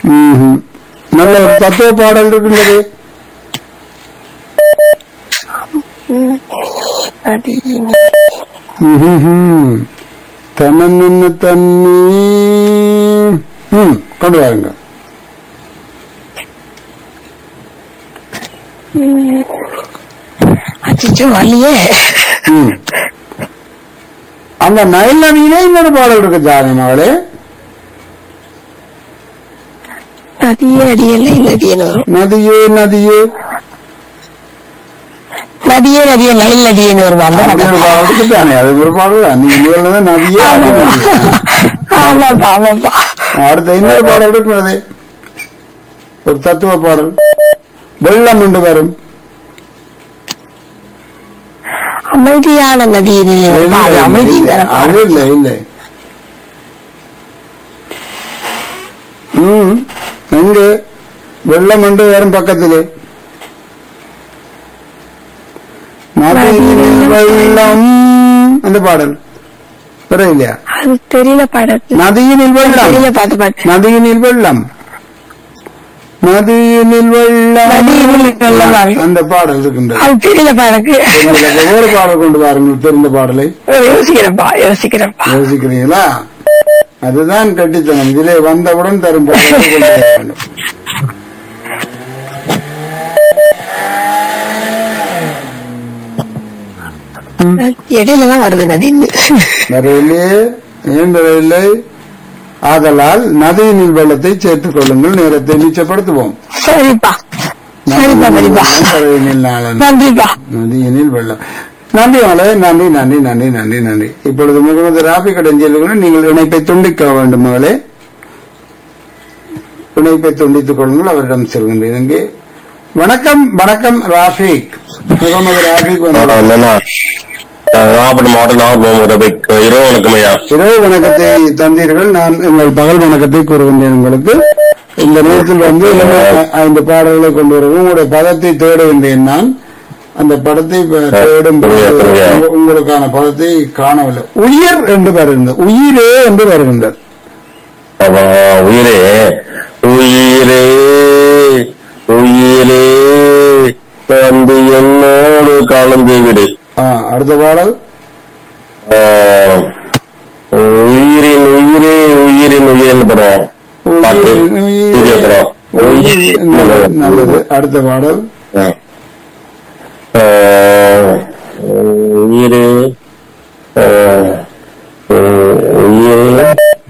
ம்ஹும். நல்ல ஒரு தத்துவ பாடல் இருக்கின்றது ம்ஹும்ஹும். தன்னன்னு தண்ணி ம் கொண்டு வாருங்க அச்சோ வரலையே ம். அந்த நயல் நதியிலே இன்னொரு பாடல் இருக்கு ஜானி மகளே நதியே அடியலை நதியன்னு வரும் நதியே நதியே நதியே நதியே நயில் நதியன்னு வரும் அந்த அப்படி ஒரு பாடல் இருக்கு தானே அது ஒரு பாடல் தான் நீங்க முதல்ல தான் நதியே அது நதியே. ஆமாப்பா ஆமாப்பா அடுத்த இன்னொரு பாடல் இருக்கிறது ஒரு தத்துவ பாடல் வெள்ளம் என்று வரும் அமைதியான நதி இது அது அமைதி தரும். அது இல்லை இல்லை ம் எங்க வெள்ளம் என்று வரும் பக்கத்திலே நதியினில் வெள்ளம் அந்த பாடல் பிற இல்லையா அது தெரியல பாடத்து நதியினில் வெள்ளம் தெரியல பாட்டு பாட்டு நதியினில் வெள்ளம் நதியினில் வெள்ளம் நதியினில் வெள்ளம். அந்த பாடல் இருக்கின்றது அது தெரியல பாடக்கு உங்களுக்கு வேறு பாடல் கொண்டு பாருங்கள் தெரிந்த பாடலை யோசிக்கிறேன்ப்பா யோசிக்கிறேன்ப்பா யோசிக்கிறீங்களா அதுதான் கட்டித்தனம் இதிலே வந்தவுடன் தரும் பாடலை கொண்டு வர வேண்டும் இடையில தான் வருது நதின்னு வரவில்லையே ஏன் வரவில்லை ஆதலால் நதியினில் வெள்ளத்தை சேர்த்துக் கொள்ளுங்கள் நேரத்தை நிச்சப்படுத்துவோம் சரிப்பா சரிப்பா சரிப்பா நதியினில் நாளன் நன்றிப்பா நதியினில் வெள்ளம் நன்றி மலை நன்றி நன்றி நன்றி நன்றி நன்றி இப்பொழுது முகமது ராபி கடைஞ்சலுடன் நீங்கள் இணைப்பை துண்டிக்க வேண்டும் மகளே இணைப்பை துண்டித்துக் கொள்ளுங்கள் அவரிடம் செல்கின்றேன் இங்கே வணக்கம் வணக்கம் ராஃபிக் முகமது ராஃபிக் வந்து என்னன்னா நாகப்பட்டினம் மாவட்டம் நாகப்பட்டினம் இரவு வணக்கம் ஐயா இரவு வணக்கத்தை தந்தீர்கள் நான் உங்கள் பகல் வணக்கத்தை கூறுகின்றேன் உங்களுக்கு இந்த நேரத்தில் வந்து இந்த பாடல்களை கொண்டு வருவோம் உங்களுடைய பதத்தை தேடுகின்றேன் நான் அந்த படத்தை ப- தேடும் போது புரியுது, புரியுது. உங்க- உங்களுக்கான பதத்தை காணவில்லை உயிர் என்று வருகின்றது உயிரே என்று வருகின்றது அப்ப, உயிரே உயிரே உயிரே வந்து என்னோடு கலந்து விடு ஆ, அடுத்த பாடல் ஆ, உயிரின் உயிரே உயிரின் உயிரின் படம் பாட்டு உயிர், சூரிய படம் உயிர் நல்லது, நல்லது அடுத்த பாடல் ஆ. ஆ, உயிரே ஆ, உயிரே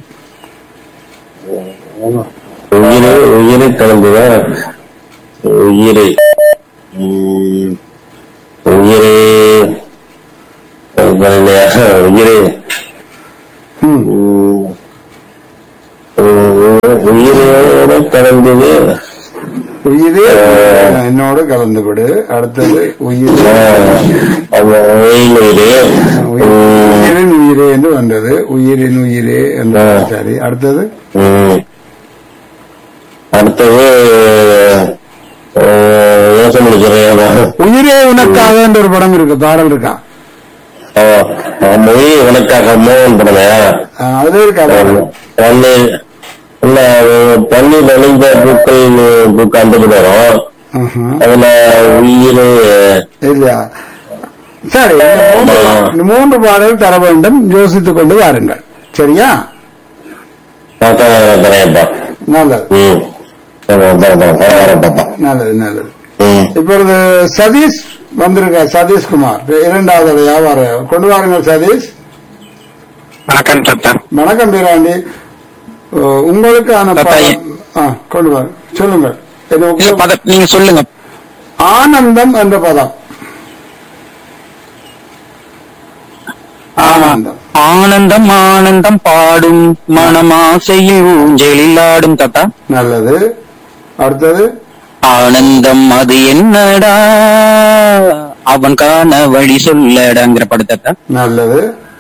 உயிரே உயிரை கலந்துதான் உயிரை உம், உயிரே அது இல்லையா? உயிரே ம். உம், உம், உயிரோட கலந்தது உயிரே என்னோடு கலந்து விடு அடுத்தது உயிர் உயிரே உம், உயிரின் உயிரே என்று வந்தது உயிரின் உயிரே என்று ஆ. சரி அடுத்தது உம். அடுத்தது அஹ், யோசனை முடிக்கிறேன் உயிரே உனக்காக என்ற ஒரு படம் இருக்கு பாடல் இருக்கா மொழி உனக்காக மோகன் படமே ஆ, அது இருக்கா பாடல்? பன்னீர் இல்ல பன்னீர் நெளிந்த பூக்கள் பூக்கு அந்த வரும் ஆஹா. அதுல உயிர் இல்லையா சரி இந்த மூன்று ஆ. இந்த மூன்று பாடல் தர வேண்டும் யோசித்துக் கொண்டு வாருங்கள் சரியா தரையப்பா நல்லது ம் பாப்பா நல்லது நல்லது ம் இப்பொழுது சதீஷ் வந்திருக்க சதீஷ்குமார் இரண்டாவது வியாபாரம் கொண்டு வாருங்கள் சதீஷ் வணக்கம் தாத்தா வணக்கம் வீராண்டி ஓ, உங்களுக்கான தாத்தா, பதம் ஆ, கொண்டு வாங்க சொல்லுங்கள் இது இல்ல பத நீங்க சொல்லுங்க ஆனந்தம் என்ற பதம் ஆனந்தம் ஆனந்தம் ஆனந்தம் பாடும் மனமாசையில் ஊஞ்சலில் ஆடும் தாத்தா நல்லது அடுத்தது ஆனந்தம் அது என்னடா அவன் காண வழி சொல்லடாங்கிற படம் தாத்தா நல்லது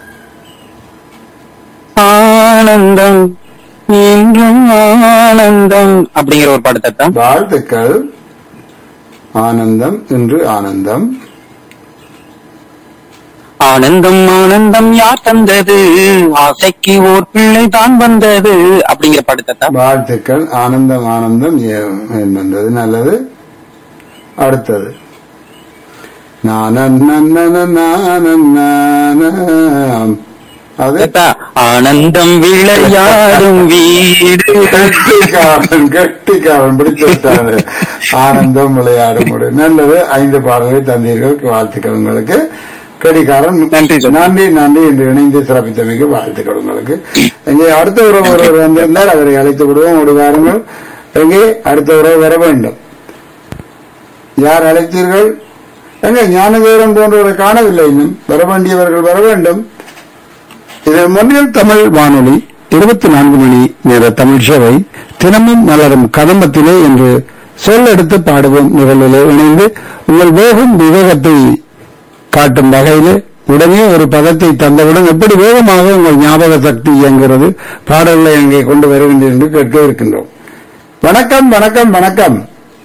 ஆனந்தம் என்றும் ஆனந்தம் அப்படிங்கிற ஒரு பாட்டு தாத்தா வாழ்த்துக்கள் ஆனந்தம் என்று ஆனந்தம் ஆனந்தம் ஆனந்தம் யார் தந்தது ஆசைக்கு ஓர் பிள்ளை தான் வந்தது அப்படிங்கிற பாட்டு தாத்தா வாழ்த்துக்கள் ஆனந்தம் ஆனந்தம் ஏ- என்பது நல்லது அடுத்தது நானன் நன்னன நானன் நானம். அது தாத்தா ஆனந்தம் விளையாடும் வீடு கெட்டிக்காரன் கெட்டிக்காரன் பிடிச்சு விட்டாரு ஆனந்தம் விளையாடும் முறை நல்லது ஐந்து பாடல்களை தந்தீர்கள் வாழ்த்துக்கள் உங்களுக்கு கெடிகாரன் நன்றி சார். நன்றி நன்றி என்று இணைந்து சிறப்பித்தமைக்கு வாழ்த்துக்கள் உங்களுக்கு இங்கே அடுத்த உறவு ஒருவர் வந்திருந்தார் அவரை அழைத்து விடுவோம் ஒரு வாருங்கள் எங்கே அடுத்த உறவு வர வேண்டும் யார் அழைத்தீர்கள் எங்க ஞானதேவன் போன்றவரை காணவில்லை இன்னும் வர வேண்டியவர்கள் வர வேண்டும் இது மொழியில் தமிழ் வானொலி இருபத்தி நான்கு மணி நேர தமிழ் சேவை தினமும் மலரும் கதம்பத்திலே என்று சொல்லெடுத்து பாடுவோம் நிகழ்விலே இணைந்து உங்கள் வேகம் விவேகத்தை காட்டும் வகையிலே உடனே ஒரு பதத்தை தந்தவுடன் எப்படி வேகமாக உங்கள் ஞாபக சக்தி இயங்குகிறது பாடல்களை அங்கே கொண்டு வருகின்றேன் என்று கேட்க இருக்கின்றோம் வணக்கம் வணக்கம் வணக்கம்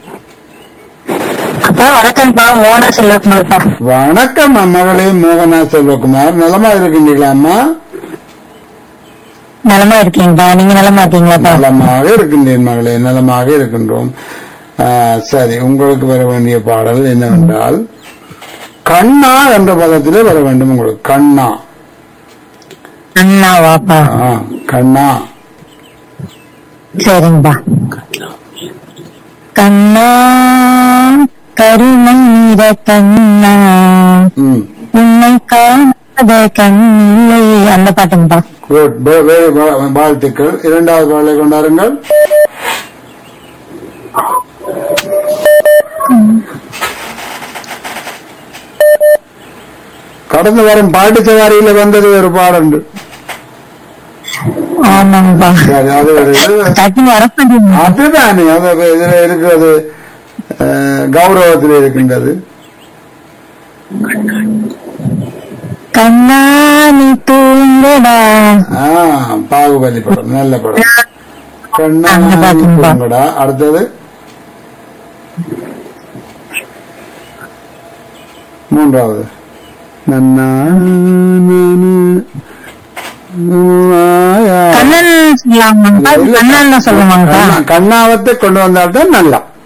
அப்பா வணக்கம்ப்பா மோன செல்வகுமார்ப்பா வணக்கம் மகளே மோகனா செல்வகுமார் நலமா இருக்கின்றீங்களா அம்மா நலமா இருக்கீங்கப்பா நீங்க நலமா இருக்கீங்களாப்பா நலமாக இருக்கின்றேன் மகளே நலமாக இருக்கின்றோம் ஆ, சரி உங்களுக்கு வர வேண்டிய பாடல் என்னவென்றால் கண்ணா என்ற பதத்திலே வர வேண்டும் உங்களுக்கு கண்ணா அண்ணா வாப்பா ஆ, கண்ணா சரிங்கப்பா கண்ணா கருமீர கண்ணா ம் உன்னை காணாத கண்ணில்லை அந்த பாட்டுங்கப்பா குட் வெ- வெ- வா- வாழ்த்துக்கள் இரண்டாவது பாடலை கொண்டாருங்கள் கடந்த வாரம் பாட்டு சவாரியில வந்தது ஒரு பாடண்டு ஆமாங்கப்பா சரி அது ஒரு இது டக்குனு வரப்போறீங்க அதுதானே அது இதுல இருக்கிறது அஹ், கௌரவத்தில் இருக்கின்றது கண்ணா நீ தூங்கடா ஆ, பாகுபலி படம் நல்ல படம் கண்ணா அந்த பாட்டுங்களா? பூங்கடா. அடுத்தது மூன்றாவது நன்னா கண்ணன் சொல்லலாமாங்கப்பா கண்ணன் தான் சொல்லுவாங்கப்பா கண்ணா- கண்ணாவத்தை கொண்டு வந்தால்தான் நல்லா